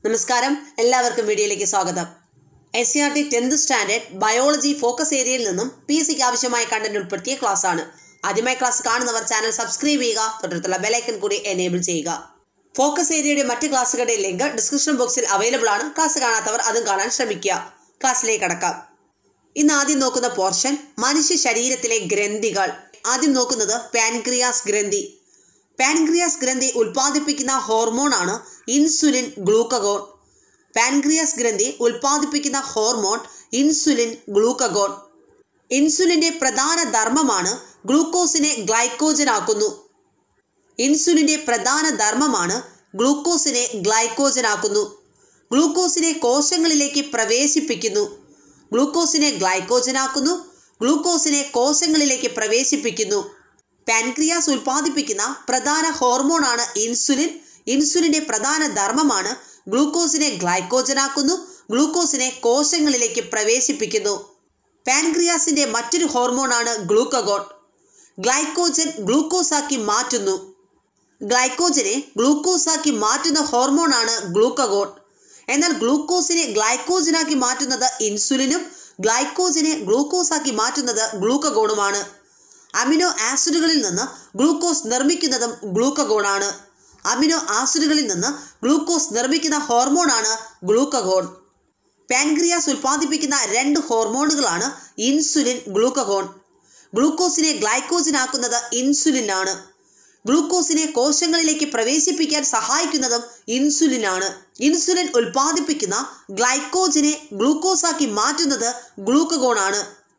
നമസ്കാരം എല്ലാവർക്കും വീഡിയോയിലേക്ക് സ്വാഗതം S C R T tenth standard biology focus ഏരിയയിൽ നിന്നും പി എസ് സിക്ക് ആവശ്യമായ കണ്ടന്റ് ഉൾപ്പെടുത്തിയ ക്ലാസ് ആണ് ആദ്യമായി ക്ലാസ് കാണുന്നവർ ചാനൽ സബ്സ്ക്രൈബ് ചെയ്യുക തൊട്ടടുത്തുള്ള ബെലൈക്കൻ കൂടി എനേബിൾ ചെയ്യുക ഫോക്കസ് ഏരിയയുടെ മറ്റ് ക്ലാസ്സുകളുടെ ലിങ്ക് ഡിസ്ക്രിപ്ഷൻ ബോക്സിൽ അവൈലബിൾ ആണ് ക്ലാസ് കാണാത്തവർ അതും കാണാൻ ശ്രമിക്കുക ക്ലാസ്സിലേക്ക് കടക്കാം ഇന്ന് ആദ്യം നോക്കുന്ന പോർഷൻ മനുഷ്യ ശരീരത്തിലെ ഗ്രന്ഥികൾ ആദ്യം നോക്കുന്നത് പാൻക്രിയാസ് ഗ്രന്ഥി പാൻക്രിയാസ് ഗ്രന്ഥി ഉൽപ്പാദിപ്പിക്കുന്ന ഹോർമോണാണ് ഇൻസുലിൻ ഗ്ലൂക്കഗോൺ പാൻക്രിയാസ് ഗ്രന്ഥി ഉൽപ്പാദിപ്പിക്കുന്ന ഹോർമോൺ ഇൻസുലിൻ ഗ്ലൂക്കഗോൺ ഇൻസുലിന്റെ പ്രധാന ധർമ്മമാണ് ഗ്ലൂക്കോസിനെ ഗ്ലൈക്കോജനാക്കുന്നു ഇൻസുലിന്റെ പ്രധാന ധർമ്മമാണ് ഗ്ലൂക്കോസിനെ ഗ്ലൈക്കോജനാക്കുന്നു ഗ്ലൂക്കോസിനെ കോശങ്ങളിലേക്ക് പ്രവേശിപ്പിക്കുന്നു ഗ്ലൂക്കോസിനെ ഗ്ലൈക്കോജനാക്കുന്നു ഗ്ലൂക്കോസിനെ കോശങ്ങളിലേക്ക് പ്രവേശിപ്പിക്കുന്നു പാൻക്രിയാസ് ഉൽപ്പാദിപ്പിക്കുന്ന പ്രധാന ഹോർമോണാണ് ഇൻസുലിൻ ഇൻസുലിന്റെ പ്രധാന ധർമ്മമാണ് ഗ്ലൂക്കോസിനെ ഗ്ലൈക്കോജനാക്കുന്നു ഗ്ലൂക്കോസിനെ കോശങ്ങളിലേക്ക് പ്രവേശിപ്പിക്കുന്നു പാൻക്രിയാസിന്റെ മറ്റൊരു ഹോർമോണാണ് ഗ്ലൂക്കഗോൺ ഗ്ലൈക്കോജൻ ഗ്ലൂക്കോസാക്കി മാറ്റുന്നു ഗ്ലൈക്കോജനെ ഗ്ലൂക്കോസാക്കി മാറ്റുന്ന ഹോർമോണാണ് ഗ്ലൂക്കഗോൺ എന്നാൽ ഗ്ലൂക്കോസിനെ ഗ്ലൈക്കോജനാക്കി മാറ്റുന്നത് ഇൻസുലിനും ഗ്ലൈക്കോജനെ ഗ്ലൂക്കോസാക്കി മാറ്റുന്നത് ഗ്ലൂക്കഗോണുമാണ് അമിനോ ആസിഡുകളിൽ നിന്ന് ഗ്ലൂക്കോസ് നിർമ്മിക്കുന്നതും ഗ്ലൂക്കഗോണാണ് അമിനോ ആസിഡുകളിൽ നിന്ന് ഗ്ലൂക്കോസ് നിർമ്മിക്കുന്ന ഹോർമോണാണ് ഗ്ലൂക്കഗോൺ പാൻക്രിയാസ് ഉൽപ്പാദിപ്പിക്കുന്ന രണ്ട് ഹോർമോണുകളാണ് ഇൻസുലിൻ ഗ്ലൂക്കഗോൺ ഗ്ലൂക്കോസിനെ ഗ്ലൈക്കോജനാക്കുന്നത് ഇൻസുലിനാണ് ഗ്ലൂക്കോസിനെ കോശങ്ങളിലേക്ക് പ്രവേശിപ്പിക്കാൻ സഹായിക്കുന്നതും ഇൻസുലിനാണ് ഇൻസുലിൻ ഉൽപ്പാദിപ്പിക്കുന്ന ഗ്ലൈക്കോജനെ ഗ്ലൂക്കോസാക്കി മാറ്റുന്നത് ഗ്ലൂക്കഗോണാണ്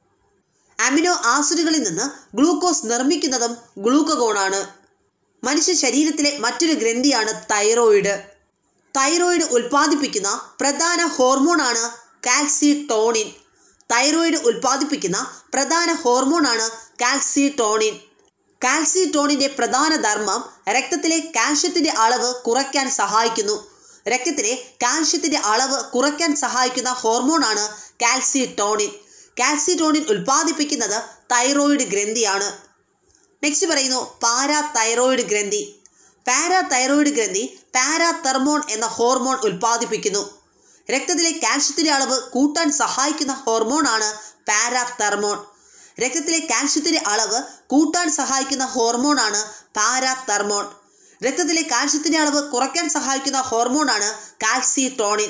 അമിനോ ആസിഡുകളിൽ നിന്ന് ഗ്ലൂക്കോസ് നിർമ്മിക്കുന്നതും ഗ്ലൂക്കഗോണാണ് മനുഷ്യ ശരീരത്തിലെ മറ്റൊരു ഗ്രന്ഥിയാണ് തൈറോയിഡ് തൈറോയിഡ് ഉൽപ്പാദിപ്പിക്കുന്ന പ്രധാന ഹോർമോണാണ് കാൽസിട്ടോണിൻ തൈറോയിഡ് ഉൽപ്പാദിപ്പിക്കുന്ന പ്രധാന ഹോർമോണാണ് കാൽസിട്ടോണിൻ കാൽസിട്ടോണിന്റെ പ്രധാന ധർമ്മം രക്തത്തിലെ കാൽഷ്യത്തിന്റെ അളവ് കുറയ്ക്കാൻ സഹായിക്കുന്നു രക്തത്തിലെ കാൽഷ്യത്തിന്റെ അളവ് കുറയ്ക്കാൻ സഹായിക്കുന്ന ഹോർമോണാണ് കാൽസിട്ടോണിൻ കാൽസിട്ടോണിൻ ഉൽപ്പാദിപ്പിക്കുന്നത് തൈറോയിഡ് ഗ്രന്ഥിയാണ് നെക്സ്റ്റ് പറയുന്നു പാരാ തൈറോയിഡ് ഗ്രന്ഥി പാരാ തൈറോയിഡ് ഗ്രന്ഥി പാരാതെർമോൺ എന്ന ഹോർമോൺ ഉൽപ്പാദിപ്പിക്കുന്നു രക്തത്തിലെ കാൽഷ്യത്തിന്റെ അളവ് കൂട്ടാൻ സഹായിക്കുന്ന ഹോർമോണാണ് പാരാതെർമോൺ രക്തത്തിലെ കാൽഷ്യത്തിന്റെ അളവ് കൂട്ടാൻ സഹായിക്കുന്ന ഹോർമോണാണ് പാരാതെർമോൺ രക്തത്തിലെ കാൽഷ്യത്തിന്റെ അളവ് കുറയ്ക്കാൻ സഹായിക്കുന്ന ഹോർമോണാണ് കാൽസിട്ടോണിൻ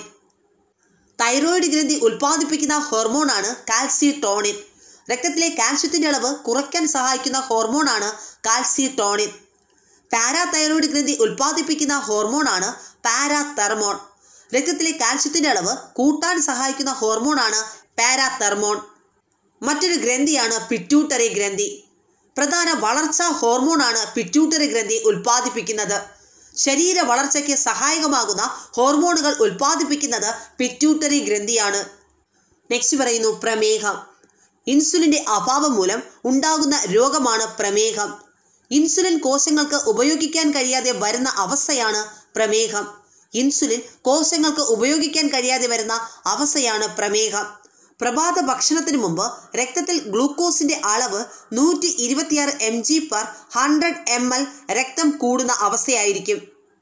തൈറോയിഡ് ഗ്രന്ഥി ഉൽപ്പാദിപ്പിക്കുന്ന ഹോർമോണാണ് കാൽസിട്ടോണിൻ രക്തത്തിലെ കാൽഷ്യത്തിന്റെ അളവ് കുറയ്ക്കാൻ സഹായിക്കുന്ന ഹോർമോണാണ് കാൽസിട്ടോണിൻ പാരാതൈറോയിഡ് ഗ്രന്ഥി ഉൽപ്പാദിപ്പിക്കുന്ന ഹോർമോണാണ് പാരാതെർമോൺ രക്തത്തിലെ കാൽഷ്യത്തിന്റെ അളവ് കൂട്ടാൻ സഹായിക്കുന്ന ഹോർമോണാണ് പാരാതെർമോൺ മറ്റൊരു ഗ്രന്ഥിയാണ് പിറ്റ്യൂട്ടറി ഗ്രന്ഥി പ്രധാന വളർച്ചാ ഹോർമോണാണ് പിറ്റ്യൂട്ടറി ഗ്രന്ഥി ഉൽപ്പാദിപ്പിക്കുന്നത് ശരീര വളർച്ചയ്ക്ക് സഹായകമാകുന്ന ഹോർമോണുകൾ ഉൽപ്പാദിപ്പിക്കുന്നത് പിറ്റ്യൂട്ടറി ഗ്രന്ഥിയാണ് നെക്സ്റ്റ് പറയുന്നു പ്രമേഹം ഇൻസുലിന്റെ അഭാവം മൂലം ഉണ്ടാകുന്ന രോഗമാണ് പ്രമേഹം ഇൻസുലിൻ കോശങ്ങൾക്ക് ഉപയോഗിക്കാൻ കഴിയാതെ വരുന്ന അവസ്ഥയാണ് പ്രമേഹം ഇൻസുലിൻ കോശങ്ങൾക്ക് ഉപയോഗിക്കാൻ കഴിയാതെ വരുന്ന അവസ്ഥയാണ് പ്രമേഹം പ്രഭാത ഭക്ഷണത്തിന് മുമ്പ് രക്തത്തിൽ ഗ്ലൂക്കോസിന്റെ അളവ് നൂറ്റി ഇരുപത്തിയാറ് M G per hundred M L രക്തം കൂടുന്ന അവസ്ഥയായിരിക്കും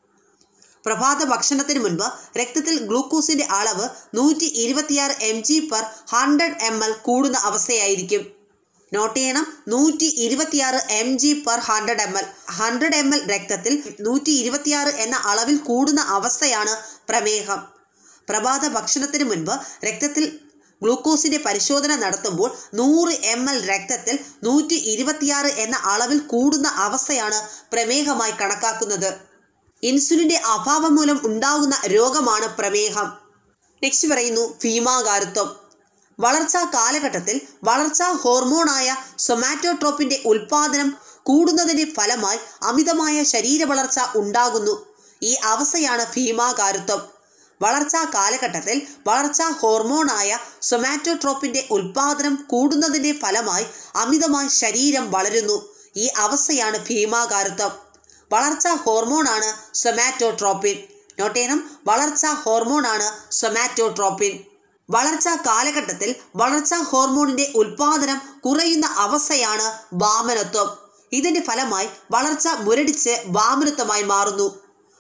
പ്രഭാത ഭക്ഷണത്തിന് മുൻപ് രക്തത്തിൽ ഗ്ലൂക്കോസിന്റെ അളവ് നൂറ്റി ഇരുപത്തിയാറ് M G per hundred M L കൂടുന്ന അവസ്ഥയായിരിക്കും നോട്ട് ചെയ്യണം നൂറ്റി ഇരുപത്തിയാറ് M G per hundred M L hundred M L രക്തത്തിൽ നൂറ്റി ഇരുപത്തിയാറ് എന്ന അളവിൽ കൂടുന്ന അവസ്ഥയാണ് പ്രമേഹം പ്രഭാത ഭക്ഷണത്തിന് മുൻപ് രക്തത്തിൽ ഗ്ലൂക്കോസിന്റെ പരിശോധന നടത്തുമ്പോൾ നൂറ് എം എൽ രക്തത്തിൽ നൂറ്റി ഇരുപത്തിയാറ് എന്ന അളവിൽ കൂടുന്ന അവസ്ഥയാണ് പ്രമേഹമായി കണക്കാക്കുന്നത് ഇൻസുലിന്റെ അഭാവം മൂലം ഉണ്ടാകുന്ന രോഗമാണ് പ്രമേഹം നെക്സ്റ്റ് പറയുന്നു ഭീമാകാരത്വം വളർച്ചാ കാലഘട്ടത്തിൽ വളർച്ചാ ഹോർമോണായ സൊമാറ്റോട്രോപ്പിന്റെ ഉൽപാദനം കൂടുന്നതിന്റെ ഫലമായി അമിതമായ ശരീര വളർച്ച ഉണ്ടാകുന്നു ഈ അവസ്ഥയാണ് ഭീമാകാരത്വം വളർച്ചാ കാലഘട്ടത്തിൽ വളർച്ചാ ഹോർമോണായ സൊമാറ്റോട്രോപ്പിന്റെ ഉൽപാദനം കൂടുന്നതിന്റെ ഫലമായി അമിതമായി ശരീരം വളരുന്നു ഈ അവസ്ഥയാണ് ഭീമാകാരത്വം വളർച്ചാ ഹോർമോണാണ് സൊമാറ്റോട്രോപ്പിൻ നോട്ട് ചെയ്യണം വളർച്ചാ ഹോർമോണാണ് സൊമാറ്റോട്രോപ്പിൻ വളർച്ചാ കാലഘട്ടത്തിൽ വളർച്ചാ ഹോർമോണിന്റെ ഉൽപാദനം കുറയുന്ന അവസ്ഥയാണ് വാമനത്വം ഇതിന്റെ ഫലമായി വളർച്ച മുരടിച്ച് വാമനത്വമായി മാറുന്നു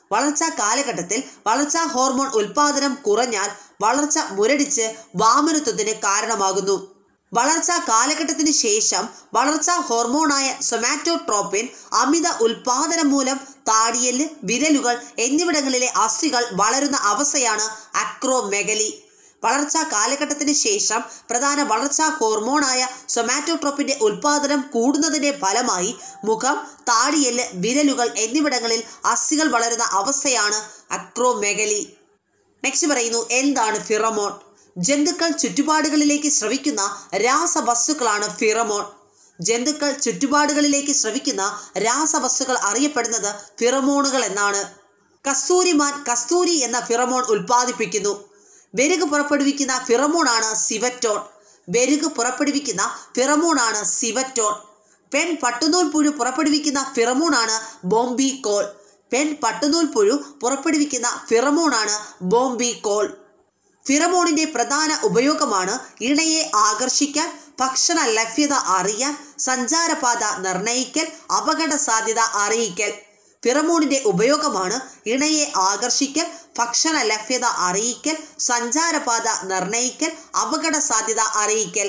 വളർച്ചാ കാലഘട്ടത്തിൽ വളർച്ചാ ഹോർമോൺ ഉൽപാദനം കുറഞ്ഞാൽ വളർച്ച മുരടിച്ച് വാമനത്വത്തിന് കാരണമാകുന്നു വളർച്ചാ കാലഘട്ടത്തിന് ശേഷം വളർച്ചാ ഹോർമോണായ സൊമാറ്റോട്രോപ്പിൻ അമിത ഉൽപാദനം മൂലം താടിയല് വിരലുകൾ എന്നിവിടങ്ങളിലെ അസ്ഥികൾ വളരുന്ന അവസ്ഥയാണ് അക്രോമെഗലി വളർച്ചാ കാലഘട്ടത്തിന് ശേഷം പ്രധാന വളർച്ചാ ഹോർമോണായ സൊമാറ്റോട്രോപ്പിന്റെ ഉൽപാദനം കൂടുന്നതിന്റെ ഫലമായി മുഖം താടിയല് വിരലുകൾ എന്നിവിടങ്ങളിൽ അസ്ഥികൾ വളരുന്ന അവസ്ഥയാണ് അക്രോമെഗലി നെക്സ്റ്റ് പറയുന്നു എന്താണ് ഫിറമോൺ ജന്തുക്കൾ ചുറ്റുപാടുകളിലേക്ക് ശ്രവിക്കുന്ന രാസവസ്തുക്കളാണ് ഫിറമോൺ ജന്തുക്കൾ ചുറ്റുപാടുകളിലേക്ക് ശ്രവിക്കുന്ന രാസവസ്തുക്കൾ അറിയപ്പെടുന്നത് ഫിറമോണുകൾ എന്നാണ് കസ്തൂരിമാൻ കസ്തൂരി എന്ന ഫിറമോൺ ഉൽപ്പാദിപ്പിക്കുന്നു വെരുക് പുറപ്പെടുവിക്കുന്ന ഫിറമോണാണ് സിവറ്റോൺ വെരുക് പുറപ്പെടുവിക്കുന്ന ഫിറമോണാണ് സിവറ്റോൺ പെൺ പട്ടുനൂൽ പുഴു പുറപ്പെടുവിക്കുന്ന ഫിറമോണാണ് ബോംബിക്കോൾ പെൺ പട്ടുനൂൽ പുഴു പുറപ്പെടുവിക്കുന്ന ഫിറമോണാണ് ബോംബിക്കോൾ ഫിറമോണിന്റെ പ്രധാന ഉപയോഗമാണ് ഇണയെ ആകർഷിക്കാൻ ഭക്ഷണ ലഭ്യത അറിയാൻ സഞ്ചാരപാത നിർണയിക്കൽ അപകട സാധ്യത അറിയിക്കൽ ഫിറമോണിന്റെ ഉപയോഗമാണ് ഇണയെ ആകർഷിക്കൽ ഭക്ഷണ ലഭ്യത അറിയിക്കൽ സഞ്ചാരപാത നിർണയിക്കൽ അപകട സാധ്യത അറിയിക്കൽ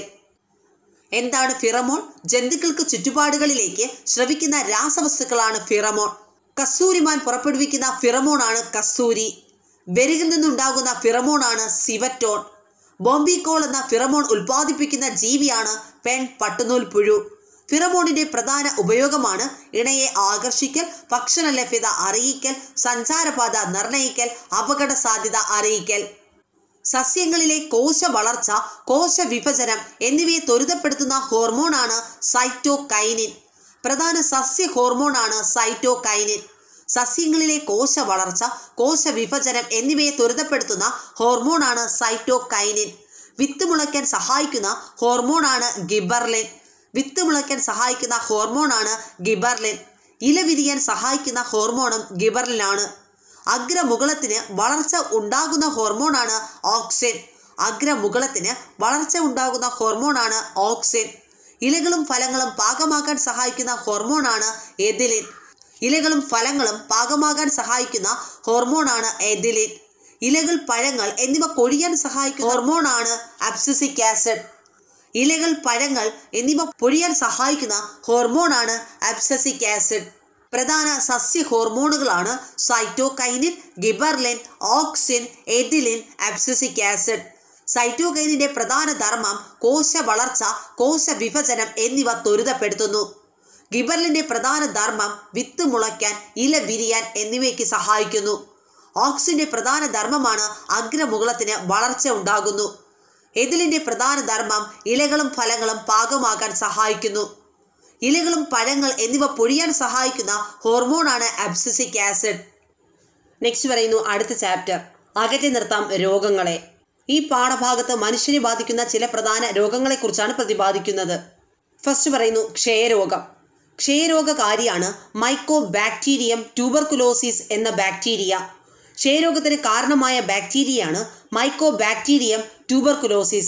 എന്താണ് ഫിറമോൺ ജന്തുക്കൾക്ക് ചുറ്റുപാടുകളിലേക്ക് ശ്രവിക്കുന്ന രാസവസ്തുക്കളാണ് ഫിറമോൺ കസ്തൂരിമാൻ പുറപ്പെടുവിക്കുന്ന ഫിറമോണാണ് കസ്തൂരി വെരുകിൽ നിന്നുണ്ടാകുന്ന ഫിറമോണാണ് സിവറ്റോൺ ബോംബിക്കോൾ എന്ന ഫിറമോൺ ഉൽപ്പാദിപ്പിക്കുന്ന ജീവിയാണ് പെൺ പട്ടുനൂൽ പുഴു ഫിറമോണിന്റെ പ്രധാന ഉപയോഗമാണ് ഇണയെ ആകർഷിക്കൽ ഭക്ഷണ ലഭ്യത അറിയിക്കൽ സഞ്ചാരപാത നിർണയിക്കൽ അപകട സാധ്യത അറിയിക്കൽ സസ്യങ്ങളിലെ കോശ വളർച്ച കോശ വിഭജനം എന്നിവയെ ത്വരിതപ്പെടുത്തുന്ന ഹോർമോണാണ് സൈറ്റോകൈനിൻ പ്രധാന സസ്യ ഹോർമോണാണ് സൈറ്റോകൈനിൻ സസ്യങ്ങളിലെ കോശ വളർച്ച കോശ വിഭജനം എന്നിവയെ ത്വരിതപ്പെടുത്തുന്ന ഹോർമോണാണ് സൈറ്റോകൈനിൻ വിത്ത് മുളയ്ക്കാൻ സഹായിക്കുന്ന ഹോർമോണാണ് ഗിബർലിൻ വിത്ത് മുളയ്ക്കാൻ സഹായിക്കുന്ന ഹോർമോണാണ് ഗിബർലിൻ ഇല വിരിയാൻ സഹായിക്കുന്ന ഹോർമോണും ഗിബർലിനാണ് അഗ്രമുകളത്തിന് വളർച്ച ഉണ്ടാകുന്ന ഹോർമോണാണ് ഓക്സിൻ അഗ്രമുകളത്തിന് വളർച്ച ഉണ്ടാകുന്ന ഹോർമോണാണ് ഓക്സിൻ ഇലകളും ഫലങ്ങളും പാകമാക്കാൻ സഹായിക്കുന്ന ഹോർമോണാണ് എതിലിൻ ഇലകളും ഫലങ്ങളും പാകമാകാൻ സഹായിക്കുന്ന ഹോർമോണാണ് എതിലിൻ ഇലകൾ പഴങ്ങൾ എന്നിവ കൊഴിയാൻ സഹായിക്കുന്ന ഹോർമോണാണ് അബ്സിസിക് ആസിഡ് ഇലകൾ പഴങ്ങൾ എന്നിവ പൊഴിയാൻ സഹായിക്കുന്ന ഹോർമോണാണ് അബ്സസിക് ആസിഡ് പ്രധാന സസ്യ ഹോർമോണുകളാണ് cytokinin gibberellin auxin ethylene abscisic acid സൈറ്റോകൈനിന്റെ പ്രധാന ധർമ്മം കോശ വളർച്ച കോശ വിഭജനം എന്നിവ ത്വരിതപ്പെടുത്തുന്നു ഗിബർലിന്റെ പ്രധാന ധർമ്മം വിത്ത് മുളയ്ക്കാൻ ഇല വിരിയാൻ എന്നിവയ്ക്ക് സഹായിക്കുന്നു ഓക്സിന്റെ പ്രധാന ധർമ്മമാണ് അഗ്രമുകളത്തിന് വളർച്ച ഉണ്ടാകുന്നു എതിലിന്റെ പ്രധാന ധർമ്മം ഇലകളും ഫലങ്ങളും പാകമാകാൻ സഹായിക്കുന്നു ഇലകളും പഴങ്ങൾ എന്നിവ പൊഴിയാൻ സഹായിക്കുന്ന ഹോർമോണാണ് അബ്സിസിക് ആസിഡ് നെക്സ്റ്റ് പറയുന്നു അടുത്ത ചാപ്റ്റർ അകറ്റി നിർത്താം രോഗങ്ങളെ ഈ പാഠഭാഗത്ത് മനുഷ്യനെ ബാധിക്കുന്ന ചില പ്രധാന രോഗങ്ങളെക്കുറിച്ചാണ് പ്രതിപാദിക്കുന്നത് ഫസ്റ്റ് പറയുന്നു ക്ഷയരോഗം ക്ഷയരോഗകാരിയാണ് മൈക്കോ ബാക്ടീരിയം ട്യൂബർകുലോസിസ് എന്ന ബാക്ടീരിയ ക്ഷയരോഗത്തിന് കാരണമായ ബാക്ടീരിയയാണ് mycobacterium tuberculosis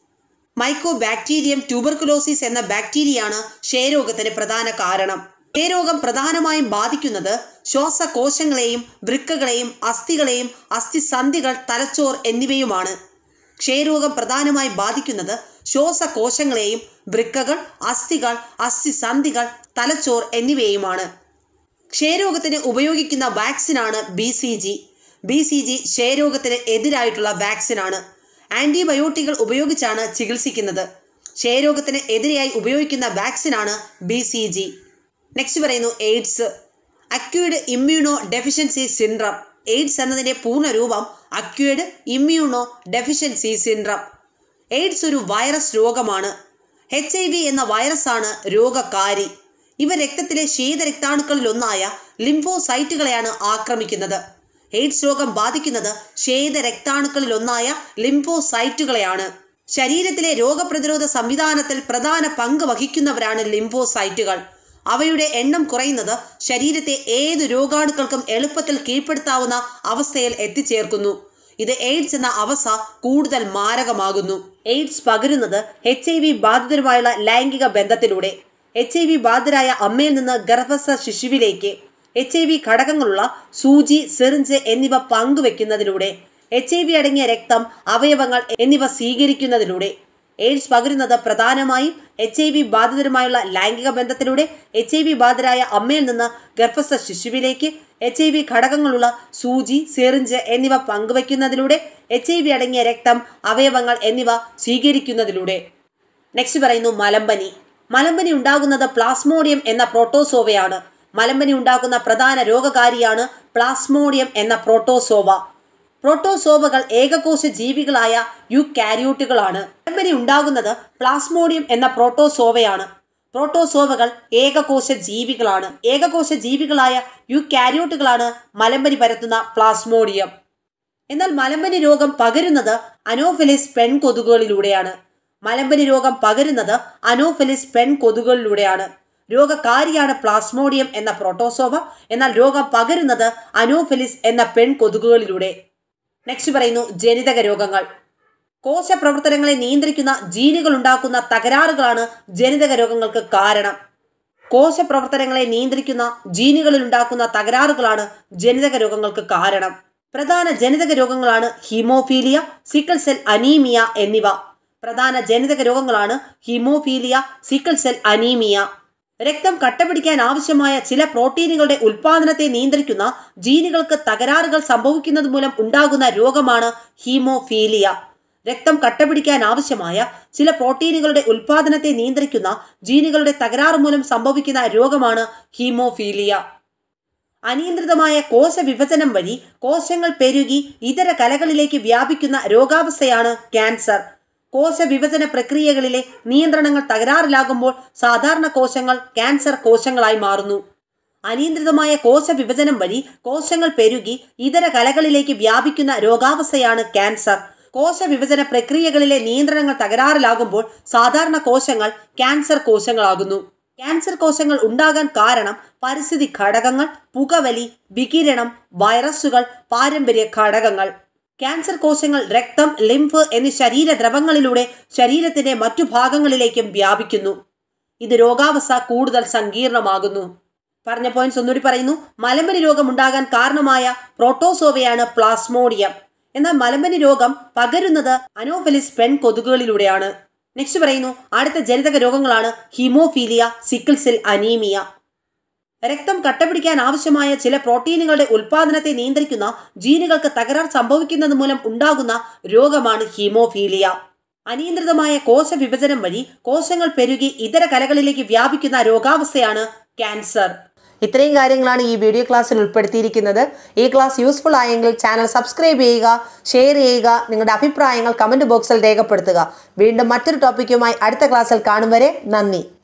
mycobacterium tuberculosis എന്ന ബാക്ടീരിയയാണ് ക്ഷയരോഗത്തിന് പ്രധാന കാരണം ക്ഷയരോഗം പ്രധാനമായും ബാധിക്കുന്നത് ശ്വാസകോശങ്ങളെയും വൃക്കകളെയും അസ്ഥികളെയും അസ്ഥിസന്ധികൾ തലച്ചോർ എന്നിവയുമാണ് ക്ഷയരോഗം പ്രധാനമായി ബാധിക്കുന്നത് ശ്വാസകോശങ്ങളെയും വൃക്കകൾ അസ്ഥികൾ അസ്ഥിസന്ധികൾ തലച്ചോർ എന്നിവയുമാണ് ക്ഷയരോഗത്തിന് ഉപയോഗിക്കുന്ന വാക്സിനാണ് B C G B C G ക്ഷയരോഗത്തിന് എതിരായിട്ടുള്ള വാക്സിനാണ് ആൻറ്റിബയോട്ടിക്കുകൾ ഉപയോഗിച്ചാണ് ചികിത്സിക്കുന്നത് ക്ഷയരോഗത്തിന് എതിരെയായി ഉപയോഗിക്കുന്ന വാക്സിനാണ് ബി സി ജി നെക്സ്റ്റ് പറയുന്നു AIDS acquired immunodeficiency syndrome AIDS എന്നതിൻ്റെ പൂർണ്ണരൂപം acquired immunodeficiency syndrome AIDS ഒരു വൈറസ് രോഗമാണ് എച്ച് ഐ വി എന്ന വൈറസാണ് രോഗകാരി ഇവ രക്തത്തിലെ ശീതരക്താണുക്കളിലൊന്നായ ലിംഫോസൈറ്റുകളെയാണ് ആക്രമിക്കുന്നത് എയ്ഡ്സ് രോഗം ബാധിക്കുന്നത് ശീതരക്താണുക്കളിലൊന്നായ ലിംഫോസൈറ്റുകളെയാണ് ശരീരത്തിലെ രോഗപ്രതിരോധ സംവിധാനത്തിൽ പ്രധാന പങ്ക് വഹിക്കുന്നവരാണ് ലിംഫോസൈറ്റുകൾ അവയുടെ എണ്ണം കുറയുന്നത് ശരീരത്തെ ഏത് രോഗാണുക്കൾക്കും എളുപ്പത്തിൽ കീഴ്പ്പെടുത്താവുന്ന അവസ്ഥയിൽ എത്തിച്ചേർക്കുന്നു ഇത് എയ്ഡ്സ് എന്ന അവസ്ഥ കൂടുതൽ മാരകമാകുന്നു എയ്ഡ്സ് പകരുന്നത് എച്ച് ഐ വി ബാധിതരുമായുള്ള ലൈംഗിക ബന്ധത്തിലൂടെ എച്ച് ഐ വി ബാധിതരായ അമ്മയിൽ നിന്ന് ഗർഭസ്ഥ ശിശുവിലേക്ക് എച്ച് ഐ വി ഘടകങ്ങളുള്ള സൂചി സിറിഞ്ച് എന്നിവ പങ്കുവെക്കുന്നതിലൂടെ എച്ച് ഐ വി അടങ്ങിയ രക്തം അവയവങ്ങൾ എന്നിവ സ്വീകരിക്കുന്നതിലൂടെ എയ്ഡ്സ് പകരുന്നത് പ്രധാനമായും എച്ച് ഐ വി ബാധിതരുമായുള്ള ലൈംഗിക ബന്ധത്തിലൂടെ എച്ച് ഐ വി ബാധിതരായ അമ്മയിൽ നിന്ന് ഗർഭസ്ഥ ശിശുവിലേക്ക് എച്ച് ഐ വി ഘടകങ്ങളുള്ള സൂചി സിറിഞ്ച് എന്നിവ പങ്കുവയ്ക്കുന്നതിലൂടെ എച്ച് ഐ വി അടങ്ങിയ രക്തം അവയവങ്ങൾ എന്നിവ സ്വീകരിക്കുന്നതിലൂടെ നെക്സ്റ്റ് പറയുന്നു മലമ്പനി മലമ്പനി ഉണ്ടാകുന്നത് പ്ലാസ്മോഡിയം എന്ന പ്രോട്ടോസോവയാണ് മലമ്പനി ഉണ്ടാക്കുന്ന പ്രധാന രോഗകാരിയാണ് പ്ലാസ്മോഡിയം എന്ന പ്രോട്ടോസോവ പ്രോട്ടോസോവകൾ ഏകകോശ ജീവികളായ യു കാരിയോട്ടുകളാണ് മലമ്പനി ഉണ്ടാകുന്നത് പ്ലാസ്മോഡിയം എന്ന പ്രോട്ടോസോവയാണ് പ്രോട്ടോസോവകൾ ഏകകോശ ജീവികളാണ് ഏകകോശ ജീവികളായ യു കാരിയോട്ടുകളാണ് മലമ്പനി പരത്തുന്ന പ്ലാസ്മോഡിയം എന്നാൽ മലമ്പനി രോഗം പകരുന്നത് അനോഫിലിസ് പെൺകൊതുകുകളിലൂടെയാണ് മലമ്പനി രോഗം പകരുന്നത് അനോഫിലിസ് പെൺകൊതുകുകളിലൂടെയാണ് രോഗകാരിയാണ് പ്ലാസ്മോഡിയം എന്ന പ്രോട്ടോസോവ എന്നാൽ രോഗം പകരുന്നത് അനോഫിലിസ് എന്ന പെൺകൊതുകുകളിലൂടെ നെക്സ്റ്റ് പറയുന്നു ജനിതക രോഗങ്ങൾ കോശപ്രവർത്തനങ്ങളെ നിയന്ത്രിക്കുന്ന ജീനുകൾ ഉണ്ടാക്കുന്ന തകരാറുകളാണ് ജനിതക രോഗങ്ങൾക്ക് കാരണം കോശപ്രവർത്തനങ്ങളെ നിയന്ത്രിക്കുന്ന ജീനുകളിൽ ഉണ്ടാക്കുന്ന തകരാറുകളാണ് ജനിതക രോഗങ്ങൾക്ക് കാരണം പ്രധാന ജനിതക രോഗങ്ങളാണ് ഹീമോഫീലിയ സിക്കിൾ സെൽ അനീമിയ എന്നിവ പ്രധാന ജനിതക രോഗങ്ങളാണ് ഹീമോഫീലിയ സിക്കിൾ സെൽ അനീമിയ രക്തം കട്ടപിടിക്കാൻ ആവശ്യമായ ചില പ്രോട്ടീനുകളുടെ ഉൽപാദനത്തെ നിയന്ത്രിക്കുന്ന ജീനുകൾക്ക് തകരാറുകൾ സംഭവിക്കുന്നത് മൂലം ഉണ്ടാകുന്ന രോഗമാണ് ഹീമോഫീലിയ രക്തം കട്ടപിടിക്കാൻ ആവശ്യമായ ചില പ്രോട്ടീനുകളുടെ ഉൽപാദനത്തെ നിയന്ത്രിക്കുന്ന ജീനുകളുടെ തകരാറ് മൂലം സംഭവിക്കുന്ന രോഗമാണ് ഹീമോഫീലിയ അനിയന്ത്രിതമായ കോശവിഭജനം വഴി കോശങ്ങൾ പെരുകി ഇതര കലകളിലേക്ക് വ്യാപിക്കുന്ന രോഗാവസ്ഥയാണ് ക്യാൻസർ കോശവിഭജന പ്രക്രിയകളിലെ നിയന്ത്രണങ്ങൾ തകരാറിലാകുമ്പോൾ സാധാരണ കോശങ്ങൾ ക്യാൻസർ കോശങ്ങളായി മാറുന്നു അനിയന്ത്രിതമായ കോശവിഭജനം വഴി കോശങ്ങൾ പെരുകി ഇതര കലകളിലേക്ക് വ്യാപിക്കുന്ന രോഗാവസ്ഥയാണ് ക്യാൻസർ കോശവിഭജന പ്രക്രിയകളിലെ നിയന്ത്രണങ്ങൾ തകരാറിലാകുമ്പോൾ സാധാരണ കോശങ്ങൾ ക്യാൻസർ കോശങ്ങളാകുന്നു ക്യാൻസർ കോശങ്ങൾ ഉണ്ടാകാൻ കാരണം പരിസ്ഥിതി ഘടകങ്ങൾ പുകവലി വികിരണം വൈറസുകൾ പാരമ്പര്യ ഘടകങ്ങൾ ക്യാൻസർ കോശങ്ങൾ രക്തം ലിംഫ് എന്നീ ശരീരദ്രവങ്ങളിലൂടെ ശരീരത്തിന്റെ മറ്റു ഭാഗങ്ങളിലേക്കും വ്യാപിക്കുന്നു ഇത് രോഗാവസ്ഥ കൂടുതൽ സങ്കീർണമാകുന്നു പറഞ്ഞ പോയിന്റ്സ് ഒന്നുകൂടി പറയുന്നു മലമ്പനി രോഗം ഉണ്ടാകാൻ കാരണമായ പ്രോട്ടോസോവയാണ് പ്ലാസ്മോഡിയം എന്നാൽ മലമ്പനി രോഗം പകരുന്നത് അനോഫലിസ് പെൺ കൊതുകുകളിലൂടെയാണ് നെക്സ്റ്റ് പറയുന്നു അടുത്ത ജനിതക രോഗങ്ങളാണ് ഹീമോഫീലിയ സിക്കിൾ സെൽ അനീമിയ രക്തം കട്ടപിടിക്കാൻ ആവശ്യമായ ചില പ്രോട്ടീനുകളുടെ ഉൽപാദനത്തെ നിയന്ത്രിക്കുന്ന ജീനുകൾക്ക് തകരാർ സംഭവിക്കുന്നത് മൂലം ഉണ്ടാകുന്ന രോഗമാണ് ഹീമോഫീലിയ അനിയന്ത്രിതമായ കോശവിഭജനം വഴി കോശങ്ങൾ പെരുകി ഇതര കലകളിലേക്ക് വ്യാപിക്കുന്ന രോഗാവസ്ഥയാണ് ക്യാൻസർ ഇത്രയും കാര്യങ്ങളാണ് ഈ വീഡിയോ ക്ലാസ്സിൽ ഉൾപ്പെടുത്തിയിരിക്കുന്നത് ഈ ക്ലാസ് യൂസ്ഫുൾ ആയെങ്കിൽ ചാനൽ സബ്സ്ക്രൈബ് ചെയ്യുക ഷെയർ ചെയ്യുക നിങ്ങളുടെ അഭിപ്രായങ്ങൾ കമൻറ്റ് ബോക്സിൽ രേഖപ്പെടുത്തുക വീണ്ടും മറ്റൊരു ടോപ്പിക്കുമായി അടുത്ത ക്ലാസ്സിൽ കാണും വരെ നന്ദി